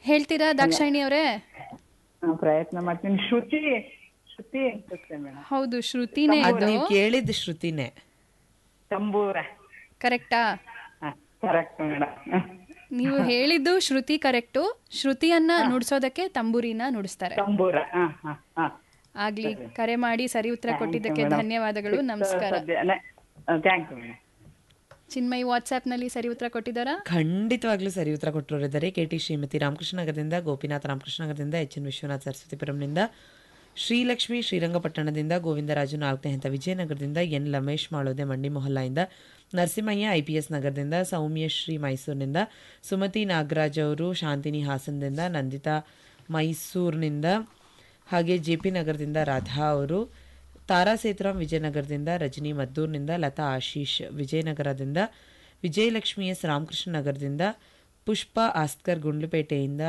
ಹೇಳ್ತೀರಾ ದಾಕ್ಷಾಯಿಣಿ ಅವರೇ ಹಾ, ಪ್ರಯತ್ನ ಮಾಡ್ತೀನಿ ಶ್ರುತಿ ಶ್ರುತಿ ಅನ್ಸುತ್ತೆ ಮೇಡಮ್ ಹೌದು ಶ್ರುತಿನೇ ಅದ್ ಇದು ನೀವ್ ಕೇಳಿದ ಶ್ರುತಿನೇ ತಂಬೂರ ಕರೆಕ್ಟಾ ಕರೆಕ್ಟ್ ಮೇಡಮ್ ನೀವು ಹೇಳಿದ್ದು ಶ್ರುತಿ ಕರೆಕ್ಟು ಶ್ರುತಿಯನ್ನ ನುಡ್ಸೋದಕ್ಕೆ ತಂಬೂರಿನ ನುಡಿಸ್ತಾರೆ ತಂಬೂರ ಹಾ ಹಾ ಹಾ ಆಗ್ಲಿ ಕರೆ ಮಾಡಿ ಸರಿ ಉತ್ತರ ಕೊಟ್ಟಿದ್ದಕ್ಕೆ ಧನ್ಯವಾದಗಳು ನಮಸ್ಕಾರ thank you madam Chinmayi WhatsApp ನಲ್ಲಿ ಸರಿ ಉತ್ತರ ಕೊಟ್ಟಿದ್ದಾರಾ ಖಂಡಿತವಾಗ್ಲೂ ಸರಿ ಉತ್ತರ ಕೊಟ್ಟಿರೋರಿದ್ದಾರೆ ಕೆ ಟಿ ಶ್ರೀಮತಿ ರಾಮಕೃಷ್ಣ ನಗರದಿಂದ ಗೋಪಿನಾಥ ರಾಮಕೃಷ್ಣ ನಗರದಿಂದ ಎಚ್ ಎನ್ ವಿಶ್ವನಾಥ್ ಸರಸ್ವತಿಪುರಂನಿಂದ ಶ್ರೀಲಕ್ಷ್ಮಿ ಶ್ರೀರಂಗಪಟ್ಟಣದಿಂದ ಗೋವಿಂದರಾಜು ನಾಲ್ಕನೇ ಹಂತ ವಿಜಯನಗರದಿಂದ ಎನ್ ಲಮೇಶ್ ಮಾಳೋದೆ ಮಂಡಿ ಮೊಹಲ್ಲಾಯಿಂದ ನರಸಿಂಹಯ್ಯ ಐ ಪಿ ಎಸ್ ನಗರದಿಂದ ಸೌಮ್ಯಶ್ರೀ ಮೈಸೂರಿನಿಂದ ಸುಮತಿ ನಾಗರಾಜ್ ಅವರು ಶಾಂತಿನಿ ಹಾಸನದಿಂದ ನಂದಿತಾ ಮೈಸೂರಿನಿಂದ ಹಾಗೆ ಜೆ ಪಿ ನಗರದಿಂದ ರಾಧಾ ಅವರು ತಾರಾ ಸೇತುರಾಮ್ ವಿಜಯನಗರದಿಂದ ರಜನಿ ಮದ್ದೂರ್ನಿಂದ ಲತಾ ಆಶೀಶ್ ವಿಜಯನಗರದಿಂದ ವಿಜಯಲಕ್ಷ್ಮಿ ಎಸ್ ರಾಮಕೃಷ್ಣ ನಗರದಿಂದ ಪುಷ್ಪ ಆಸ್ಕರ್ ಗುಂಡ್ಲುಪೇಟೆಯಿಂದ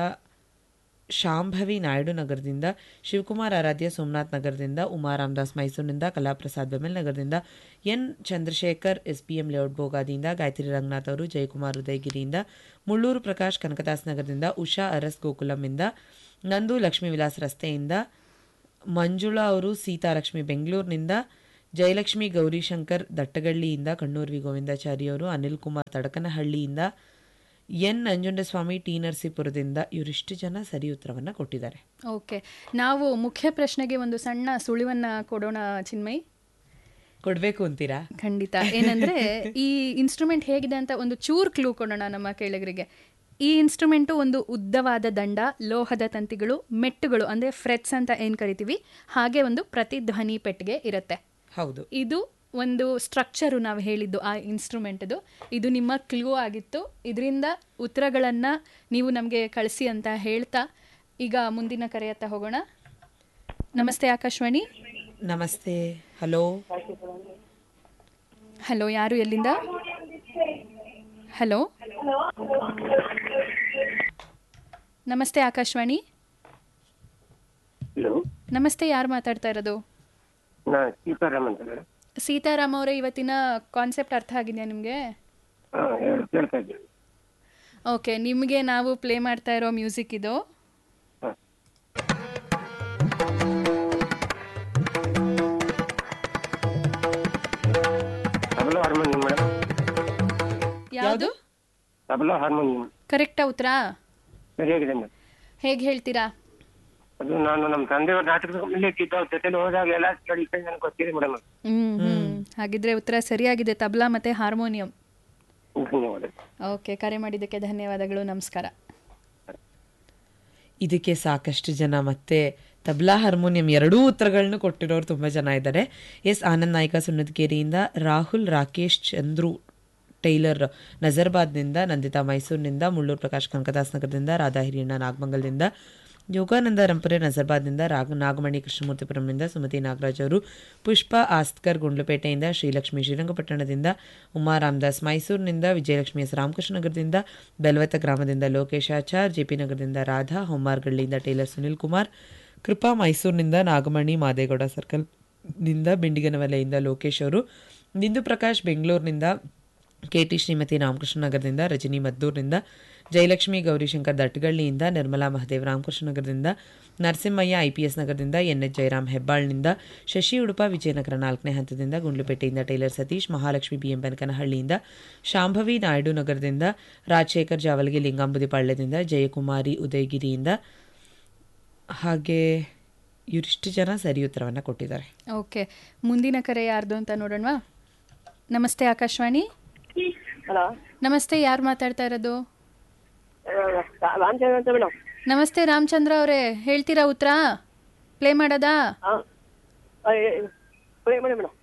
ಶಾಂಭವಿ ನಾಯ್ಡು ನಗರದಿಂದ ಶಿವಕುಮಾರ್ ಆರಾಧ್ಯ ಸೋಮನಾಥ್ ನಗರದಿಂದ ಉಮಾ ರಾಮದಾಸ್ ಮೈಸೂರಿನಿಂದ ಕಲಾಪ್ರಸಾದ್ ಬೆಮೆಲ್ ನಗರದಿಂದ N Chandrashekhar S P M layout ಬೋಗಾದಿಯಿಂದ ಗಾಯತ್ರಿ ರಂಗನಾಥ್ ಅವರು ಜಯಕುಮಾರ್ ಉದಯಗಿರಿಯಿಂದ ಮುಳ್ಳೂರು ಪ್ರಕಾಶ್ ಕನಕದಾಸ್ ನಗರದಿಂದ ಉಷಾ ಅರಸ್ ಗೋಕುಲಂನಿಂದ ನಂದು ಲಕ್ಷ್ಮೀ ವಿಲಾಸ್ ರಸ್ತೆಯಿಂದ ಮಂಜುಳಾ ಅವರು ಸೀತಾಲಕ್ಷ್ಮಿ ಬೆಂಗಳೂರಿನಿಂದ ಜಯಲಕ್ಷ್ಮಿ ಗೌರಿಶಂಕರ್ ದಟ್ಟಗಳ್ಳಿಯಿಂದ ಕಣ್ಣೂರ್ ವಿ ಗೋವಿಂದಾಚಾರಿ ಅವರು ಅನಿಲ್ ಕುಮಾರ್ ತಡಕನಹಳ್ಳಿಯಿಂದ ಎನ್ ನಂಜುಂಡಸ್ವಾಮಿ ಟಿ ನರಸೀಪುರದಿಂದ ಇವರಿಷ್ಟು ಜನ ಸರಿ ಉತ್ತರವನ್ನ ಕೊಟ್ಟಿದ್ದಾರೆ ಓಕೆ ನಾವು ಮುಖ್ಯ ಪ್ರಶ್ನೆಗೆ ಒಂದು ಸಣ್ಣ ಸುಳಿವನ್ನ ಕೊಡೋಣ ಚಿನ್ಮಯಿ ಕೊಡ್ಬೇಕು ಅಂತೀರಾ ಖಂಡಿತ ಏನಂದ್ರೆ ಈ ಇನ್ಸ್ಟ್ರೂಮೆಂಟ್ ಹೇಗಿದೆ ಅಂತ ಒಂದು ಚೂರ್ ಕ್ಲೂ ಕೊಡೋಣ ನಮ್ಮ ಕೇಳಗರಿಗೆ ಈ ಇನ್ಸ್ಟ್ರೂಮೆಂಟು ಒಂದು ಉದ್ದವಾದ ದಂಡ ಲೋಹದ ತಂತಿಗಳು ಮೆಟ್ಟುಗಳು ಅಂದ್ರೆ ಫ್ರೆಟ್ಸ್ ಅಂತ ಏನ್ ಕರಿತೀವಿ ಹಾಗೆ ಒಂದು ಪ್ರತಿಧ್ವನಿ ಪೆಟ್ಟಿಗೆ ಇರುತ್ತೆ ಹೌದು ಇದು ಒಂದು ಸ್ಟ್ರಕ್ಚರು ನಾವು ಹೇಳಿದ್ದು ಆ ಇನ್ಸ್ಟ್ರೂಮೆಂಟ್ದು ಇದು ನಿಮ್ಮ ಕ್ಲೂ ಆಗಿತ್ತು ಇದರಿಂದ ಉತ್ತರಗಳನ್ನ ನೀವು ನಮಗೆ ಕಳಿಸಿ ಅಂತ ಹೇಳ್ತಾ ಈಗ ಮುಂದಿನ ಕರೆಯತ್ತ ಹೋಗೋಣ ನಮಸ್ತೆ ಆಕಾಶವಾಣಿ ನಮಸ್ತೆ ಹಲೋ ಹಲೋ ಯಾರು ಎಲ್ಲಿಂದ ಹಲೋ ನಮಸ್ತೆ ಆಕಾಶವಾಣಿ ಹಲೋ ನಮಸ್ತೆ ಯಾರು ಮಾತಾಡ್ತಾ ಇರೋದು ನಾ ಸೀತಾರಾಮ್ ಅಂತ ಹೇಳಿ. ಸೀತಾರಾಮ್ ಅವರೇ ಇವತ್ತಿನ ಕಾನ್ಸೆಪ್ಟ್ ಅರ್ಥ ಆಗಿದೆಯಾ ನಿಮಗೆ ಹಾ ಹೇಳಿ ಕೇಳ್ತಾ ಇದ್ದೀನಿ ಓಕೆ ನಿಮಗೆ ನಾವು ಪ್ಲೇ ಮಾಡ್ತಾ ಇರೋ ಮ್ಯೂಸಿಕ್ ಇದು ಹಾ. ತಬಲಾ ಹಾರ್ಮೋನಿಯಂ ಮೇಡಮ್ ಯಾವುದು ತಬಲಾ ಹಾರ್ಮೋನಿಯಂ ಕರೆಕ್ಟಾ ಉತ್ತರ ಸರಿಯಾಗಿದೆ ಮೇಡಮ್ ಹೇಗೆ ಹೇಳ್ತೀರಾ ಅದು ನಾನು ನಮ್ಮ ತಂದೆಯವ್ರ ನಾಟಕದ ಇಲ್ಲಿಕ್ಕಿದ್ದ ಅವ್ರ ಜೊತೆಲಿ ಹೋದಾಗ ಎಲ್ಲ ಕೇಳಿ ಕೇಳಿ ನನಗೆ ಗೊತ್ತಿದೆ ಮೇಡಮ್ ಹ್ಮ್ ಹ್ಮ್ ಹಾಗಿದ್ರೆ ಉತ್ತರ ಸರಿಯಾಗಿದೆ ತಬ್ಲಾ ಮತ್ತೆ ಹಾರ್ಮೋನಿಯಂ ಧನ್ಯವಾದ ಓಕೆ ಕರೆ ಮಾಡಿದ್ದಕ್ಕೆ ಧನ್ಯವಾದಗಳು ನಮಸ್ಕಾರ ಇದಕ್ಕೆ ಸಾಕಷ್ಟು ಜನ ಮತ್ತೆ ತಬ್ಲಾ ಹಾರ್ಮೋನಿಯಂ ಎರಡೂ ಉತ್ತರಗಳನ್ನು ಕೊಟ್ಟಿರೋರು ತುಂಬ ಜನ ಇದ್ದಾರೆ ಎಸ್ ಆನಂದ್ ನಾಯ್ಕ ಸುಣ್ಣದಗೇರಿಯಿಂದ ರಾಹುಲ್ ರಾಕೇಶ್ ಚಂದ್ರು ಟೈಲರ್ ನಜರ್ಬಾದ್ನಿಂದ ನಂದಿತಾ ಮೈಸೂರಿನಿಂದ ಮುಳ್ಳೂರು ಪ್ರಕಾಶ್ ಕನಕದಾಸ್ ನಗರದಿಂದ ರಾಧಾ ಹಿರಿಯಣ್ಣ ನಾಗಮಂಗಲದಿಂದ ಯೋಗಾನಂದ ರಂಪುರೆ ನಜರ್ಬಾದ್ನಿಂದ ರಾಗ ನಾಗಮಣಿ ಕೃಷ್ಣಮೂರ್ತಿಪುರಂನಿಂದ ಸುಮತಿ ನಾಗರಾಜ್ ಅವರು ಪುಷ್ಪ ಆಸ್ಕರ್ ಗುಂಡ್ಲುಪೇಟೆಯಿಂದ ಶ್ರೀಲಕ್ಷ್ಮಿ ಶ್ರೀರಂಗಪಟ್ಟಣದಿಂದ ಉಮಾ ರಾಮದಾಸ್ ಮೈಸೂರಿನಿಂದ ವಿಜಯಲಕ್ಷ್ಮಿ ಎಸ್ ರಾಮಕೃಷ್ಣ ನಗರದಿಂದ ಬೆಲ್ವತ್ತ ಗ್ರಾಮದಿಂದ ಲೋಕೇಶ್ ಆಚಾರ್ ಜೆಪಿ ನಗರದಿಂದ ರಾಧಾ ಹೊಮ್ಮಾರ್ಗಳ್ಳಿಯಿಂದ ಟೇಲರ್ ಸುನಿಲ್ ಕುಮಾರ್ ಕೃಪಾ ಮೈಸೂರಿನಿಂದ ನಾಗಮಣಿ ಮಾದೇಗೌಡ ಸರ್ಕಲ್ ನಿಂದ ಬಿಂಡಿಗನವಲೆಯಿಂದ ಲೋಕೇಶ್ ಅವರು ಬಿಂದು ಪ್ರಕಾಶ್ ಬೆಂಗಳೂರಿನಿಂದ ಕೆಟಿ ಶ್ರೀಮತಿ ರಾಮಕೃಷ್ಣ ನಗರದಿಂದ ರಜನಿ ಮದ್ದೂರಿನಿಂದ ಜಯಲಕ್ಷ್ಮಿ ಗೌರಿಶಂಕರ್ ದಟ್ಗಳ್ಳಿಯಿಂದ ನಿರ್ಮಲಾ ಮಹದೇವ್ ರಾಮಕೃಷ್ಣ ನಗರದಿಂದ ನರಸಿಂಹಯ್ಯ ಐಪಿಎಸ್ ನಗರದಿಂದ ಎನ್ ಎಚ್ ಜಯರಾಮ್ ಹೆಬ್ಬಾಳ್ನಿಂದ ಶಶಿ ಉಡುಪ ವಿಜಯನಗರ ನಾಲ್ಕನೇ ಹಂತದಿಂದ ಗುಂಡ್ಲುಪೇಟೆಯಿಂದ ಟೈಲರ್ ಸತೀಶ್ ಮಹಾಲಕ್ಷ್ಮಿ ಬಿಎಂ ಬೆನಕನಹಳ್ಳಿಯಿಂದ ಶಾಂಭವಿ ನಾಯ್ಡು ನಗರದಿಂದ ರಾಜಶೇಖರ್ ಜಾವಲ್ಗಿ ಲಿಂಗಾಂಬುದಿ ಪಾಳ್ಯದಿಂದ ಜಯಕುಮಾರಿ ಉದಯಗಿರಿಯಿಂದ ಹಾಗೆ ಇವರಿಷ್ಟು ಜನ ಸರಿ ಉತ್ತರವನ್ನು ಕೊಟ್ಟಿದ್ದಾರೆ ಓಕೆ ಮುಂದಿನ ಕರೆ ಯಾರ್ದು ಅಂತ ನೋಡೋಣವಾ ನಮಸ್ತೆ ಆಕಾಶವಾಣಿ ಹಲೋ ನಮಸ್ತೆ ಯಾರು ಮಾತಾಡ್ತಾ ಇರೋದು ರಾಮಚಂದ್ರ ಅಂತ ಮೇಡಮ್ ನಮಸ್ತೆ ರಾಮಚಂದ್ರ ಅವರೇ ಹೇಳ್ತೀರಾ ಉತ್ತರ ಪ್ಲೇ ಮಾಡೋದಾ ಹಾಂ ಮೇಡಮ್